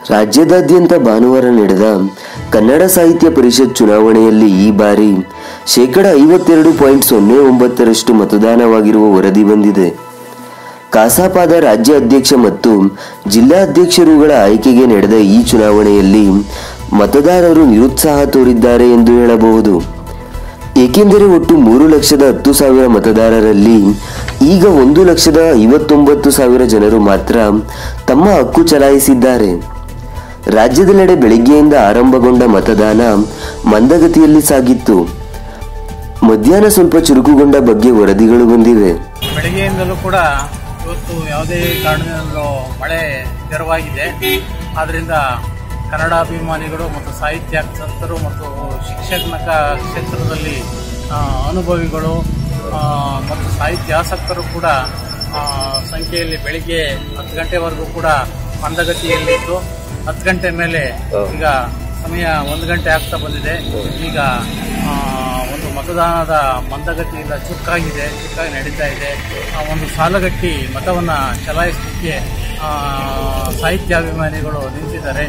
ರಾಜ್ಯದಾದ್ಯಂತ ಭಾನುವಾರ ನಡೆದ ಕನ್ನಡ ಸಾಹಿತ್ಯ ಪರಿಷತ್ ಚುನಾವಣೆಯಲ್ಲಿ ಈ ಬಾರಿ ಶೇಕಡ ಐವತ್ತೆರಡು ಪಾಯಿಂಟ್ ಸೊನ್ನೆ ಒಂಬತ್ತರಷ್ಟು ಮತದಾನವಾಗಿರುವ ವರದಿ ಬಂದಿದೆ ಕಾಸಾಪಾದ ರಾಜ್ಯ ಅಧ್ಯಕ್ಷ ಮತ್ತು ಜಿಲ್ಲಾ ಅಧ್ಯಕ್ಷರುಗಳ ಆಯ್ಕೆಗೆ ನಡೆದ ಈ ಚುನಾವಣೆಯಲ್ಲಿ ಮತದಾರರು ನಿರುತ್ಸಾಹ ತೋರಿದ್ದಾರೆ ಎಂದು ಹೇಳಬಹುದು ಏಕೆಂದರೆ ಒಟ್ಟು ಮೂರು ಲಕ್ಷದ ಹತ್ತು ಸಾವಿರ ಮತದಾರರಲ್ಲಿ ಈಗ ಒಂದು ಲಕ್ಷದ ಐವತ್ತೊಂಬತ್ತು ಸಾವಿರ ಜನರು ಮಾತ್ರ ತಮ್ಮ ಹಕ್ಕು ಚಲಾಯಿಸಿದ್ದಾರೆ ರಾಜ್ಯದೆಲ್ಲೆಡೆ ಬೆಳಿಗ್ಗೆಯಿಂದ ಆರಂಭಗೊಂಡ ಮತದಾನ ಮಂದಗತಿಯಲ್ಲಿ ಸಾಗಿತ್ತು ಮಧ್ಯಾಹ್ನ ಸ್ವಲ್ಪ ಚುರುಕುಗೊಂಡ ಬಗ್ಗೆ ವರದಿಗಳು ಬಂದಿವೆ ಬೆಳಗ್ಗೆಯಿಂದಲೂ ಕೂಡ ಇವತ್ತು ಯಾವುದೇ ಕಾರಣದಿಂದಲೂ ಮಳೆ ತೆರವಾಗಿದೆ ಆದ್ದರಿಂದ ಕನ್ನಡಾಭಿಮಾನಿಗಳು ಮತ್ತು ಸಾಹಿತ್ಯಾಸಕ್ತರು ಮತ್ತು ಶಿಕ್ಷಣ ಕ್ಷೇತ್ರದಲ್ಲಿ ಆ, ಅನುಭವಿಗಳು ಆ, ಮತ್ತು ಸಾಹಿತ್ಯಾಸಕ್ತರು ಕೂಡ ಆ, ಸಂಖ್ಯೆಯಲ್ಲಿ ಬೆಳಿಗ್ಗೆ ಹತ್ತು ಗಂಟೆವರೆಗೂ ಕೂಡ ಮಂದಗತಿಯಲ್ಲಿದ್ದು ಹತ್ತು ಗಂಟೆ ಮೇಲೆ ಈಗ ಸಮಯ ಒಂದು ಗಂಟೆ ಆಗ್ತಾ ಬಂದಿದೆ ಈಗ ಆ, ಒಂದು ಮತದಾನದ ಮಂದಗತಿಯಿಂದ ಚುರುಕಾಗಿದೆ ಚುರುಕಾಗಿ ನಡೀತಾ ಇದೆ ಆ, ಒಂದು ಸಾಲಗಟ್ಟಿ ಮತವನ್ನು ಚಲಾಯಿಸಲಿಕ್ಕೆ ಆ, ಸಾಹಿತ್ಯಾಭಿಮಾನಿಗಳು ನಿಂತಿದ್ದಾರೆ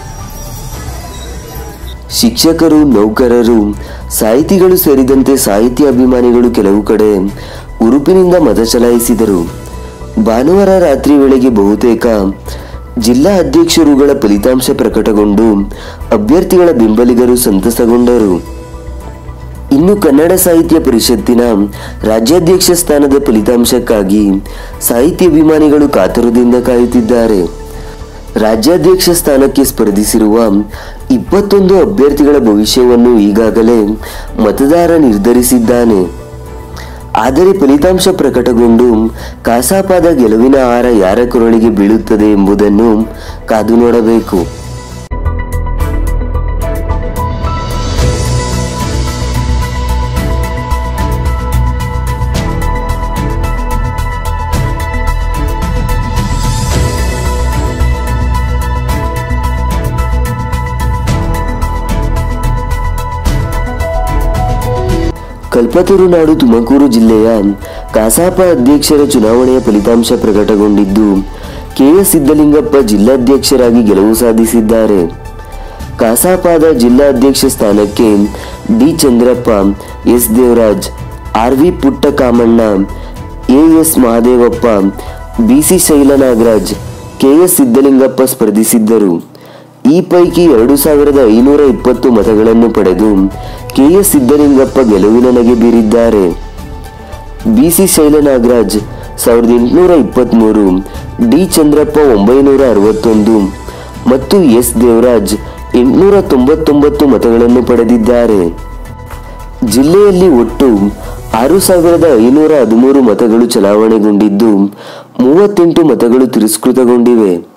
ಶಿಕ್ಷಕರು ನೌಕರರು ಸಾಹಿತಿಗಳು ಸೇರಿದಂತೆ ಸಾಹಿತ್ಯ ಅಭಿಮಾನಿಗಳು ಕೆಲವು ಕಡೆ ಉರುಪಿನಿಂದ ಮತ ಚಲಾಯಿಸಿದರು ಭಾನುವಾರ ರಾತ್ರಿ ವೇಳೆಗೆ ಬಹುತೇಕ ಜಿಲ್ಲಾ ಅಧ್ಯಕ್ಷರುಗಳ ಫಲಿತಾಂಶ ಪ್ರಕಟಗೊಂಡು ಅಭ್ಯರ್ಥಿಗಳ ಬೆಂಬಲಿಗರು ಸಂತಸಗೊಂಡರು ಇನ್ನು ಕನ್ನಡ ಸಾಹಿತ್ಯ ಪರಿಷತ್ತಿನ ರಾಜ್ಯಾಧ್ಯಕ್ಷ ಸ್ಥಾನದ ಫಲಿತಾಂಶಕ್ಕಾಗಿ ಸಾಹಿತ್ಯ ಅಭಿಮಾನಿಗಳು ಕಾತುರದಿಂದ ಕಾಯುತ್ತಿದ್ದಾರೆ ರಾಜ್ಯಾಧ್ಯಕ್ಷ ಸ್ಥಾನಕ್ಕೆ ಸ್ಪರ್ಧಿಸಿರುವ ಇಪ್ಪತ್ತೊಂದು ಅಭ್ಯರ್ಥಿಗಳ ಭವಿಷ್ಯವನ್ನು ಈಗಾಗಲೇ ಮತದಾರ ನಿರ್ಧರಿಸಿದ್ದಾನೆ ಆದರೆ ಫಲಿತಾಂಶ ಪ್ರಕಟಗೊಂಡು ಕಾಸಾಪಾದ ಗೆಲುವಿನ ಹಾರ ಯಾರ ಕೊರಳಿಗೆ ಬೀಳುತ್ತದೆ ಎಂಬುದನ್ನು ಕಾದು ನೋಡಬೇಕು ಕಲ್ಪತರು ನಾಡು ತುಮಕೂರು ಜಿಲ್ಲೆಯ ಕಸಾಪ ಅಧ್ಯಕ್ಷರ ಚುನಾವಣೆಯ ಫಲಿತಾಂಶ ಪ್ರಕಟಗೊಂಡಿದ್ದು ಕೆಎಸ್ ಸಿದ್ದಲಿಂಗಪ್ಪ ಜಿಲ್ಲಾಧ್ಯಕ್ಷರಾಗಿ ಗೆಲುವು ಸಾಧಿಸಿದ್ದಾರೆ ಕಸಾಪಾದ ಜಿಲ್ಲಾಧ್ಯಕ್ಷ ಸ್ಥಾನಕ್ಕೆ D Chandrappa S Devaraj R V Puttakamanna A S Mahadevappa B C Shailanagaraj K S Siddalingappa ಸ್ಪರ್ಧಿಸಿದ್ದರು ಈ ಪೈಕಿ ಎರಡು ಸಾವಿರದ ಐನೂರ ಇಪ್ಪತ್ತು ಮತಗಳನ್ನು ಪಡೆದು ಕೆಎಸ್ ಸಿದ್ದಲಿಂಗಪ್ಪ ಗೆಲುವಿನ ನಗೆ ಬೀರಿದ್ದಾರೆ ಬಿಸಿ ಶೈಲನಾಗರಾಜ್ ಸಾವಿರದ ಎಂಟುನೂರ ಇಪ್ಪತ್ತ್ಮೂರು ಡಿ ಚಂದ್ರಪ್ಪ ಒಂಬೈನೂರ ಅರವತ್ತೊಂದು ಮತ್ತು ಎಸ್ ದೇವರಾಜ್ ಎಂಟುನೂರ ತೊಂಬತ್ತೊಂಬತ್ತು ಮತಗಳನ್ನು ಪಡೆದಿದ್ದಾರೆ ಜಿಲ್ಲೆಯಲ್ಲಿ ಒಟ್ಟು ಆರು ಸಾವಿರದ ಐನೂರ ಹದಿಮೂರು ಮತಗಳು ಚಲಾವಣೆಗೊಂಡಿದ್ದು ಮೂವತ್ತೆಂಟು ಮತಗಳು ತಿರಸ್ಕೃತಗೊಂಡಿವೆ